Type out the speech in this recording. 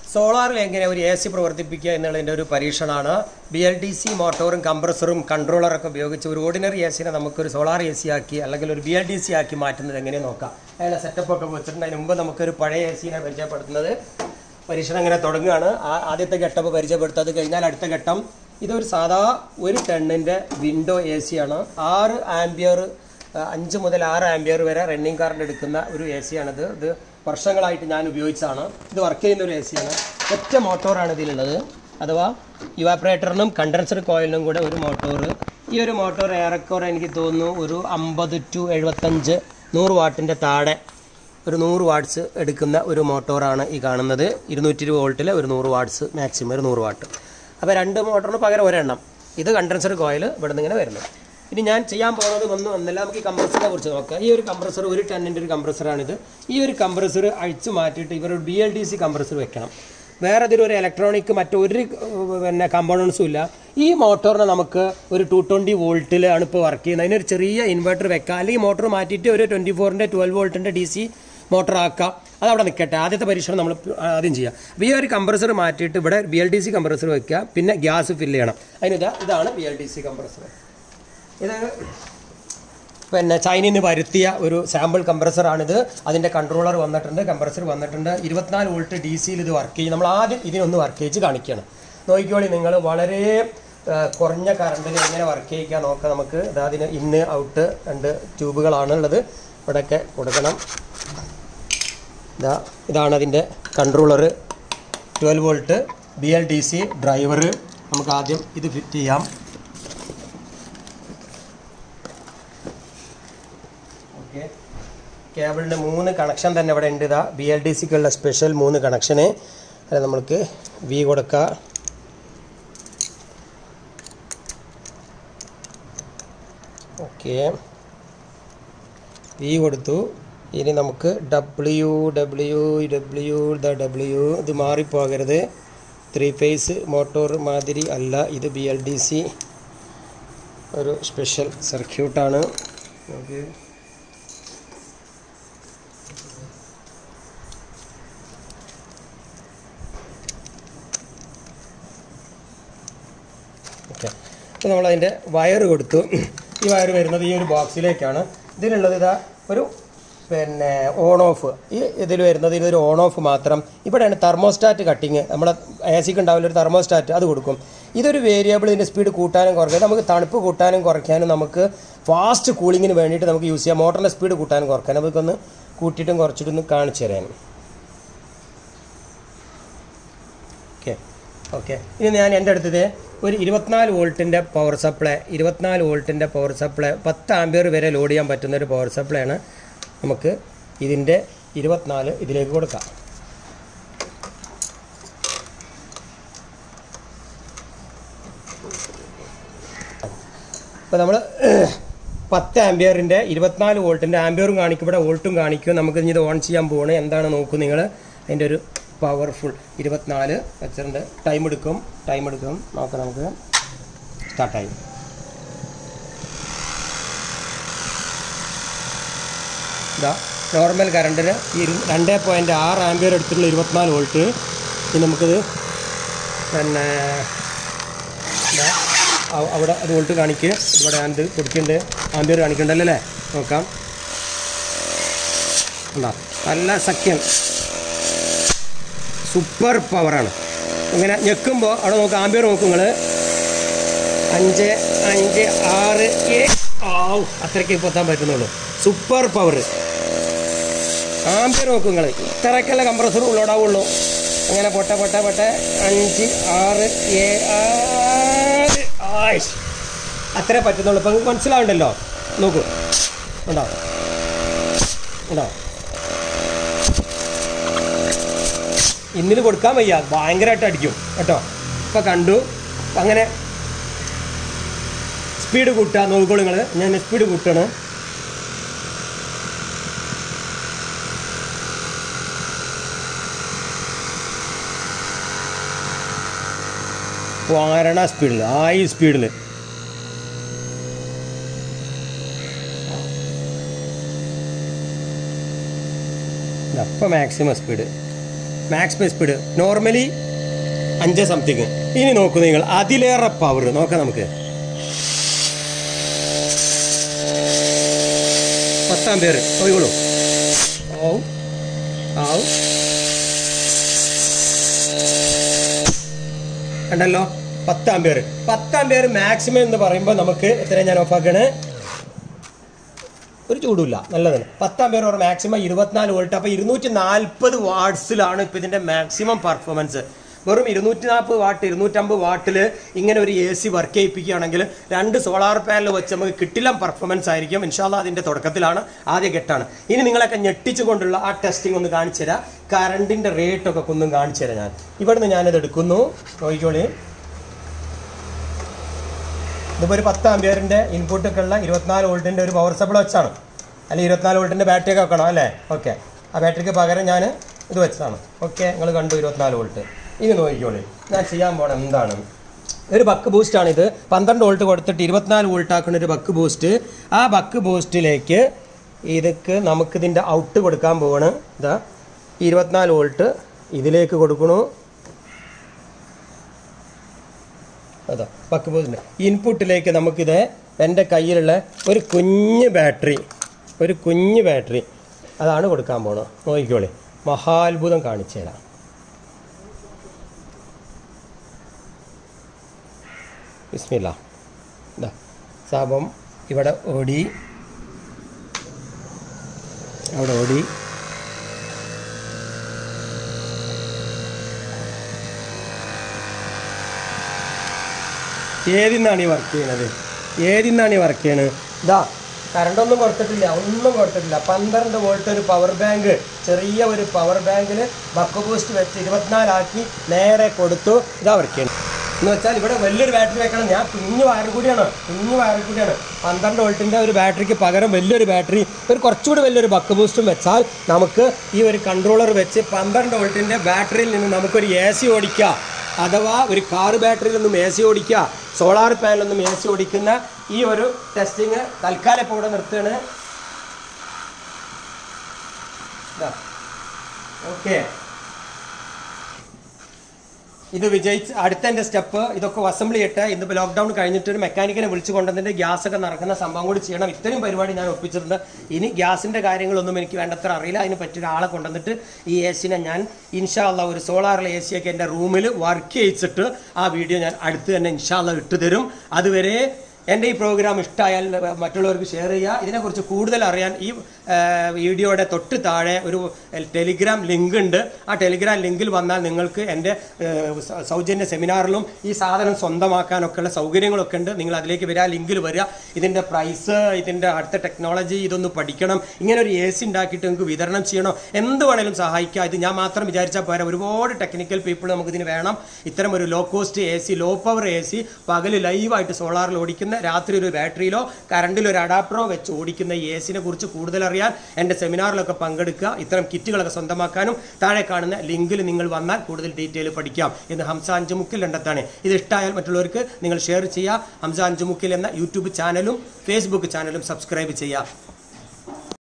സോളാറിൽ എങ്ങനെ ഒരു A C പ്രവർത്തിപ്പിക്കുക എന്നുള്ളതിൻ്റെ ഒരു പരീക്ഷണമാണ് ബി എൽ ഡി സി മോട്ടോറും കംപ്രസറും കൺട്രോളറൊക്കെ ഉപയോഗിച്ച് ഒരു ഓർഡിനറി എ സിനെ നമുക്കൊരു സോളാർ എ സി ആക്കി അല്ലെങ്കിൽ ഒരു ബി എൽ ഡി സി ആക്കി മാറ്റുന്നത് എങ്ങനെ നോക്കാം അതിൻ്റെ സെറ്റപ്പ് ഒക്കെ വെച്ചിട്ടുണ്ട് അതിന് മുമ്പ് നമുക്കൊരു പഴയ എ സിനെ പരിചയപ്പെടുത്തുന്നത് പരീക്ഷണം ഇങ്ങനെ തുടങ്ങുകയാണ് ആ- ആദ്യത്തെ ഘട്ടം പരിചയപ്പെടുത്തത് കഴിഞ്ഞാൽ അടുത്ത ഘട്ടം ഇതൊരു സാധാ ഒരു ടണ്ണിൻ്റെ വിൻഡോ എ സി ആണ് ആറ് ആംബിയർ അഞ്ച് മുതൽ ആറ് ആംബിയർ വരെ റണ്ണിങ് കറണ്ട് എടുക്കുന്ന ഒരു എ സി ആണിത് ഇത് വർഷങ്ങളായിട്ട് ഞാൻ ഉപയോഗിച്ചതാണ് ഇത് വർക്ക് ചെയ്യുന്ന ഒരു എ സി ആണ് ഒറ്റ മോട്ടോറാണ് ഇതിലുള്ളത് അഥവാ ഇവാപ്പറേറ്ററിനും കണ്ടൻസർ കോയിലിനും കൂടെ ഒരു മോട്ടോർ ഈ ഒരു മോട്ടോർ ഏറെക്കുറെ എനിക്ക് തോന്നുന്നു ഒരു അമ്പത് ടു എഴുപത്തഞ്ച് നൂറ് വാട്ടിൻ്റെ താഴെ ഒരു നൂറ് വാട്ട്സ് എടുക്കുന്ന ഒരു മോട്ടോറാണ് ഈ കാണുന്നത് ഇരുന്നൂറ്റി ഇരുപത് വോൾട്ടിൽ ഒരു നൂറ് വാട്ട്സ് മാക്സിമം ഒരു നൂറ് വാട്ട് അപ്പോൾ രണ്ട് മോട്ടറിന് പകരം ഒരെണ്ണം ഇത് കണ്ടൻസർ കോയിൽ ഇവിടെ നിന്ന് ഇങ്ങനെ വരുന്നു ഇനി ഞാൻ ചെയ്യാൻ പോകുന്നത് ഒന്നും ഒന്നല്ല നമുക്ക് ഈ കംപ്രസറിനെ കുറിച്ച് നോക്കാം ഈ ഒരു കംപ്രസർ ഒരു ടണ്ണിൻ്റെ ഒരു കംപ്രസറാണിത് ഈ ഒരു കംപ്രസർ അഴിച്ചു മാറ്റിയിട്ട് ഇവർ B L D C compressor വെക്കണം വേറെ ഇതിലൊരു ഇലക്ട്രോണിക് മറ്റൊരു ഏഹ്, പിന്നെ കമ്പോണൻസും ഇല്ല ഈ മോട്ടോറിനെ നമുക്ക് ഒരു ടു ട്വൻറ്റി വോൾട്ടിലാണ് ഇപ്പോൾ വർക്ക് ചെയ്യുന്നത് അതിനൊരു ചെറിയ ഇൻവെർട്ടർ വെക്കാം അല്ലെങ്കിൽ മോട്ടോർ മാറ്റിയിട്ട് ഒരു ട്വൻറ്റി ഫോറിൻ്റെ ട്വൽവ് വോൾട്ടിൻ്റെ ഡി സി മോട്ടർ ആക്കാം അത് അവിടെ നിൽക്കട്ടെ ആദ്യത്തെ പരീക്ഷണം നമ്മൾ ആദ്യം ചെയ്യാം അപ്പോൾ ഈ ഒരു കംപ്രസർ മാറ്റിയിട്ട് ഇവിടെ B L D C compressor വെക്കുക പിന്നെ ഗ്യാസ് ഫില്ല് ചെയ്യണം അതിനിതാ ഇതാണ് B L D C compressor ഇത് പിന്നെ ചൈനയിൽ നിന്ന് വരുത്തിയ ഒരു സാമ്പിൾ കംപ്രസറാണിത് അതിൻ്റെ കൺട്രോളർ വന്നിട്ടുണ്ട് കംപ്രസർ വന്നിട്ടുണ്ട് ഇരുപത്തിനാല് വോൾട്ട് ഡി സിയിൽ ഇത് വർക്ക് ചെയ്യും നമ്മൾ ആദ്യം ഇതിനൊന്ന് വർക്ക് ചെയ്ത് കാണിക്കുകയാണ് നോക്കിക്കോളി നിങ്ങൾ വളരെ ആ, കുറഞ്ഞ കറണ്ടിൽ എങ്ങനെ വർക്ക് ചെയ്യിക്കാൻ നോക്കാം നമുക്ക് ഇതാ അതിന് ഇന്ന് ഔട്ട് രണ്ട് ട്യൂബുകളാണ് ഉള്ളത് ഇവിടെയൊക്കെ കൊടുക്കണം ഇതാ ഇതാണ് അതിൻ്റെ controller twelve volt B L D C driver നമുക്ക് ആദ്യം ഇത് ഫിറ്റ് ചെയ്യാം ഓക്കെ കേബിളിൻ്റെ മൂന്ന് കണക്ഷൻ തന്നെ ഇവിടെ ഉണ്ട് ഇതാ ബി എൽ ഡി സിക്കുള്ള സ്പെഷ്യൽ മൂന്ന് കണക്ഷന് അത് നമ്മൾക്ക് വി കൊടുക്കുക ഓക്കെ വി കൊടുത്തു ഇനി നമുക്ക് W W W the W ഇത് മാറിപ്പോകരുത് ത്രീ ഫേസ് മോട്ടോർ മാതിരി അല്ല ഇത് ബി എൽ ഡി സി ഒരു സ്പെഷ്യൽ സർക്യൂട്ടാണ് ഓക്കെ ഓക്കെ അപ്പോൾ നമ്മളതിൻ്റെ വയർ കൊടുത്തു ഈ വയർ വരുന്നത് ഈ ഒരു ബോക്സിലേക്കാണ് ഇതിലുള്ളത് ഇതാ ഒരു പിന്നെ ഓൺ ഓഫ് ഈ ഇതിൽ വരുന്നത് ഇതൊരു ഓൺ ഓഫ് മാത്രം ഇവിടെയാണ് തെർമോസ്റ്റാറ്റ് കട്ടിങ് നമ്മളെ എ സിക്ക് ഉണ്ടാവില്ല ഒരു തെർമോസ്റ്റാറ്റ് അത് കൊടുക്കും ഇതൊരു വേരിയബിൾ ഇതിൻ്റെ സ്പീഡ് കൂട്ടാനും കുറയ്ക്കാനും നമുക്ക് തണുപ്പ് കൂട്ടാനും കുറയ്ക്കാനും നമുക്ക് ഫാസ്റ്റ് കൂളിങ്ങിന് വേണ്ടിയിട്ട് നമുക്ക് യൂസ് ചെയ്യാം മോട്ടറിൻ്റെ സ്പീഡ് കൂട്ടാനും കുറയ്ക്കാനും നമുക്കൊന്ന് കൂട്ടിയിട്ടും കുറച്ചിട്ടൊന്ന് കാണിച്ചു തരാനും ഓക്കെ ഓക്കെ ഇനി ഞാൻ എൻ്റെ അടുത്തത് ഒരു ഇരുപത്തിനാല് വോൾട്ടിൻ്റെ പവർ സപ്ലൈ ഇരുപത്തിനാല് വോൾട്ടിൻ്റെ പവർ സപ്ലൈ പത്ത് ആംബിയർ വരെ ലോഡ് ചെയ്യാൻ പറ്റുന്ന ഒരു പവർ സപ്ലൈ ആണ് നമുക്ക് ഇതിൻ്റെ ഇരുപത്തിനാല് ഇതിലേക്ക് കൊടുക്കാം അപ്പോൾ നമ്മൾ പത്ത് ആംബിയറിൻ്റെ ഇരുപത്തിനാല് വോൾട്ടിൻ്റെ ആംബിയറും കാണിക്കും ഇവിടെ വോൾട്ടും കാണിക്കും നമുക്ക് ഇനി ഇത് ഓൺ ചെയ്യാൻ പോവാണ് എന്താണ് നോക്കൂ നിങ്ങൾ അതിൻ്റെ ഒരു പവർഫുൾ ഇരുപത്തിനാല് വെച്ചിട്ടുണ്ട് ടൈം എടുക്കും ടൈം എടുക്കും നോക്കാം നമുക്ക് സ്റ്റാർട്ടായി ഇതാ നോർമൽ കറണ്ടിന് ഇരു രണ്ട് പോയിൻറ്റ് ആറ് ആംബിയർ എടുത്തിട്ടുള്ള ഇരുപത്തിനാല് വോൾട്ട് ഇനി നമുക്കിത് പിന്നെ ഇതാ അവ- അവിടെ അത് വോൾട്ട് കാണിക്കുക ഇവിടെ ഞാനിത് കൊടുക്കുന്നുണ്ട് ആംബിയർ കാണിക്കണ്ടല്ലോ അല്ലേ നോക്കാം ഉണ്ടാ നല്ല സഖ്യം സൂപ്പർ പവറാണ് ഇങ്ങനെ ഞെക്കുമ്പോൾ അവിടെ നോക്ക് ആംബിയർ നോക്കും നിങ്ങൾ അഞ്ച് അഞ്ച് ആറ് ഏഴ് ആവ് അത്രയ്ക്ക് പൊത്താൻ പറ്റുന്നുള്ളൂ സൂപ്പർ പവർ ആംബിയർ നോക്കും നിങ്ങൾ ഇത്രയ്ക്കല്ല കംപ്രസർ ഉള്ളോടാവുള്ളൂ അങ്ങനെ പൊട്ട പൊട്ട പൊട്ട അഞ്ച് ആറ് ഏഴ് ആറ് ആയിഷ് അത്രേ പറ്റുന്നുള്ളൂ ഇപ്പം നിങ്ങൾക്ക് മനസ്സിലാവുണ്ടല്ലോ നോക്കൂ ഉണ്ടോ ഉണ്ടോ ഇന്നിത് കൊടുക്കാൻ വയ്യ ഭയങ്കരമായിട്ട് അടിക്കും കേട്ടോ ഇപ്പം കണ്ടു അങ്ങനെ സ്പീഡ് കൂട്ടുക നോക്കിക്കോളൂ നിങ്ങൾ ഞാൻ സ്പീഡ് കൂട്ടാണ് വാരണ സ്പീഡിൽ ആ ഈ സ്പീഡിൽ അപ്പം maximum speed maximum speed normally അഞ്ച് സംതിങ് ഇനി നോക്കൂ നിങ്ങൾ അതിലേറെ പവർ നോക്കാം നമുക്ക് പത്താം പേര് നോക്കിക്കോളൂ ഓ ആവും കണ്ടല്ലോ പത്താം പേര് പത്താം പേര് മാക്സിമം എന്ന് പറയുമ്പോൾ നമുക്ക് എത്ര ഞാൻ ഓഫാക്കാണ് ഒരു ചൂടുമില്ല നല്ലതാണ് പത്താം പേര് പറഞ്ഞ മാക്സിമം ഇരുപത്തിനാല് വോൾട്ട് അപ്പോൾ ഇരുന്നൂറ്റി നാൽപ്പത് വാട്ട്സിലാണ് ഇപ്പോൾ ഇതിൻ്റെ മാക്സിമം പെർഫോമൻസ് വെറും ഇരുന്നൂറ്റി നാൽപ്പത് വാട്ട് ഇരുന്നൂറ്റമ്പത് വാട്ടിൽ ഇങ്ങനെ ഒരു എ സി വർക്ക് ചെയ്യിപ്പിക്കുകയാണെങ്കിൽ രണ്ട് സോളാർ പാനൽ വെച്ച് നമുക്ക് കിട്ടില്ല പെർഫോമൻസ് ആയിരിക്കും ഇൻഷാല്ല അതിൻ്റെ തുടക്കത്തിലാണ് ആദ്യ ഘട്ടമാണ് ഇനി നിങ്ങളൊക്കെ ഞെട്ടിച്ചുകൊണ്ടുള്ള ആ ടെസ്റ്റിംഗ് ഒന്ന് കാണിച്ചു തരാം കറണ്ടിൻ്റെ റേറ്റൊക്കെ ഒന്നും കാണിച്ചു തരാം ഞാൻ ഇവിടുന്ന് ഞാനത് എടുക്കുന്നു നോക്കിക്കോളി ഇതിപ്പോൾ ഒരു പത്ത് ആംബിയറിൻ്റെ ഇൻപുട്ടൊക്കെ ഉള്ള ഇരുപത്തിനാല് വോൾട്ടിൻ്റെ ഒരു പവർ സപ്ലൈ വെച്ചാണ് അല്ലെങ്കിൽ ഇരുപത്തിനാല് വോൾട്ടിൻ്റെ ബാറ്ററി ഒക്കെ വെക്കണം അല്ലേ ഓക്കെ ആ ബാറ്ററിക്ക് പകരം ഞാൻ ഇത് വെച്ചതാണ് ഓക്കെ നിങ്ങൾ കണ്ടു ഇരുപത്തിനാല് വോൾട്ട് ഇനി നോക്കിക്കോളി ഞാൻ ചെയ്യാൻ പോണ എന്താണ് ഒരു ബക്ക് ബൂസ്റ്റാണ് ഇത് പന്ത്രണ്ട് വോൾട്ട് കൊടുത്തിട്ട് ഇരുപത്തിനാല് വോൾട്ട് ആക്കുന്ന ഒരു ബക്ക് ബൂസ്റ്റ് ആ ബക്ക് ബൂസ്റ്റിലേക്ക് ഇതൊക്കെ നമുക്കിതിൻ്റെ ഔട്ട് കൊടുക്കാൻ പോവാണ് ഇതാ ഇരുപത്തിനാല് വോൾട്ട് ഇതിലേക്ക് കൊടുക്കണു അതാ ബക്ക് ബൂസ്റ്റിൻ്റെ ഇൻപുട്ടിലേക്ക് നമുക്കിത് എൻ്റെ കയ്യിലുള്ള ഒരു കുഞ്ഞ് ബാറ്ററി ഒരു കുഞ്ഞ് ബാറ്ററി അതാണ് കൊടുക്കാൻ പോണത് നോക്കിക്കോളി മഹാത്ഭുതം കാണിച്ചു തരാം വിസ്മില്ല ഇതാ സാപം ഇവിടെ ഓടി അവിടെ ഓടി ഏതിന്നാണ് ഈ വർക്ക് ചെയ്യണത് ഏതിന്നാണ് ഈ വർക്ക് ചെയ്യണത് ഇതാ കറണ്ടൊന്നും കൊടുത്തിട്ടില്ല ഒന്നും കൊടുത്തിട്ടില്ല പന്ത്രണ്ട് വോൾട്ട് ഒരു പവർ ബാങ്ക് ചെറിയ ഒരു പവർ ബാങ്കിൽ ബക്ക് ബൂസ്റ്റ് വെച്ച് ഇരുപത്തിനാലാക്കി നേരെ കൊടുത്തു ഇതാ വർക്ക് ചെയ്യണം എന്ന് വെച്ചാൽ ഇവിടെ വലിയൊരു ബാറ്ററി വെക്കണം ഞാൻ കുഞ്ഞു വയർ കൂടിയാണ് കുഞ്ഞു വയർ കൂടിയാണ് പന്ത്രണ്ട് വോൾട്ടിൻ്റെ ഒരു ബാറ്ററിക്ക് പകരം വലിയൊരു ബാറ്ററി ഒരു കുറച്ചുകൂടി വലിയൊരു ബക്ക് ബൂസ്റ്റും വെച്ചാൽ നമുക്ക് ഈ ഒരു കൺട്രോളർ വെച്ച് പന്ത്രണ്ട് വോൾട്ടിൻ്റെ ബാറ്ററിയിൽ നിന്ന് നമുക്കൊരു എ സി ഓടിക്കാം അഥവാ ഒരു കാർ ബാറ്ററിയിൽ നിന്നും എ സി ഓടിക്കുക സോളാർ പാനലിൽ നിന്നും എ സി ഓടിക്കുന്ന ഈ ഒരു ടെസ്റ്റിങ് തൽക്കാലം ഇപ്പോൾ ഇവിടെ നിർത്തുകയാണ് ഓക്കെ ഇത് വിജയിച്ച് അടുത്ത എൻ്റെ സ്റ്റെപ്പ് ഇതൊക്കെ അസംബ്ലി ചെയ്യട്ടെ ഇന്നിപ്പോൾ ലോക്ക്ഡൗൺ കഴിഞ്ഞിട്ട് ഒരു മെക്കാനിക്കിനെ വിളിച്ചു കൊണ്ടതിൻ്റെ ഗ്യാസ് ഒക്കെ നടക്കുന്ന സംഭവം കൂടി ചെയ്യണം ഇത്രയും പരിപാടി ഞാൻ ഒപ്പിച്ചിട്ടുണ്ട് ഇനി ഗ്യാസിൻ്റെ കാര്യങ്ങളൊന്നും എനിക്ക് വേണ്ടത്ര അറിയില്ല അതിന് പറ്റിയ ഒരാളെ കൊണ്ടുവന്നിട്ട് ഈ എ സിനെ ഞാൻ ഇൻഷാല്ല ഒരു സോളാറിലെ എ സിയൊക്കെ എൻ്റെ റൂമിൽ വർക്ക് ചെയ്യിച്ചിട്ട് ആ വീഡിയോ ഞാൻ അടുത്ത് തന്നെ ഇൻഷാല്ല ഇട്ട് തരും അതുവരെ എൻ്റെ ഈ പ്രോഗ്രാം ഇഷ്ടമായാൽ മറ്റുള്ളവർക്ക് ഷെയർ ചെയ്യുക ഇതിനെക്കുറിച്ച് കൂടുതൽ അറിയാൻ ഈ ആ, വീഡിയോയുടെ തൊട്ട് താഴെ ഒരു ടെലിഗ്രാം ലിങ്ക് ഉണ്ട് ആ ടെലിഗ്രാം ലിങ്കിൽ വന്നാൽ നിങ്ങൾക്ക് എൻ്റെ ഏ, സ- സൗജന്യ സെമിനാറിലും ഈ സാധനം സ്വന്തമാക്കാനൊക്കെയുള്ള സൗകര്യങ്ങളൊക്കെ ഉണ്ട് നിങ്ങൾ അതിലേക്ക് വരിക ലിങ്കിൽ വരിക ഇതിൻ്റെ പ്രൈസ് ഇതിൻ്റെ അടുത്ത ടെക്നോളജി ഇതൊന്ന് പഠിക്കണം ഇങ്ങനെ ഒരു എ സി ഉണ്ടാക്കിയിട്ട് നിങ്ങൾക്ക് വിതരണം ചെയ്യണോ എന്ത് വേണേലും സഹായിക്കുക ഇത് ഞാൻ മാത്രം വിചാരിച്ചാൽ പോരാ ഒരുപാട് ടെക്നിക്കൽ പീപ്പിൾ നമുക്കിതിന് വേണം ഇത്തരം ഒരു low cost A C low power A C പകൽ ലൈവായിട്ട് സോളാറിൽ ഓടിക്കുന്ന രാത്രി ഒരു ബാറ്ററിയിലോ കറണ്ടിൽ ഒരു അഡാപ്റ്ററോ വെച്ച് ഓടിക്കുന്ന ഈ എ സിനെ കുറിച്ച് കൂടുതൽ അറിയാൻ എൻ്റെ സെമിനാറിലൊക്കെ പങ്കെടുക്കുക ഇത്തരം കിറ്റുകളൊക്കെ സ്വന്തമാക്കാനും താഴെ കാണുന്ന ലിങ്കിൽ നിങ്ങൾ വന്നാൽ കൂടുതൽ ഡീറ്റെയിൽ പഠിക്കാം എന്ന് ഹംസ അഞ്ചുമുക്കിൽ രണ്ടത്താണ് ഇത് ഇഷ്ടമായാൽ മറ്റുള്ളവർക്ക് നിങ്ങൾ ഷെയർ ചെയ്യുക ഹംസ അഞ്ചുമുക്കിൽ എന്ന യൂട്യൂബ് ചാനലും ഫേസ്ബുക്ക് ചാനലും സബ്സ്ക്രൈബ് ചെയ്യുക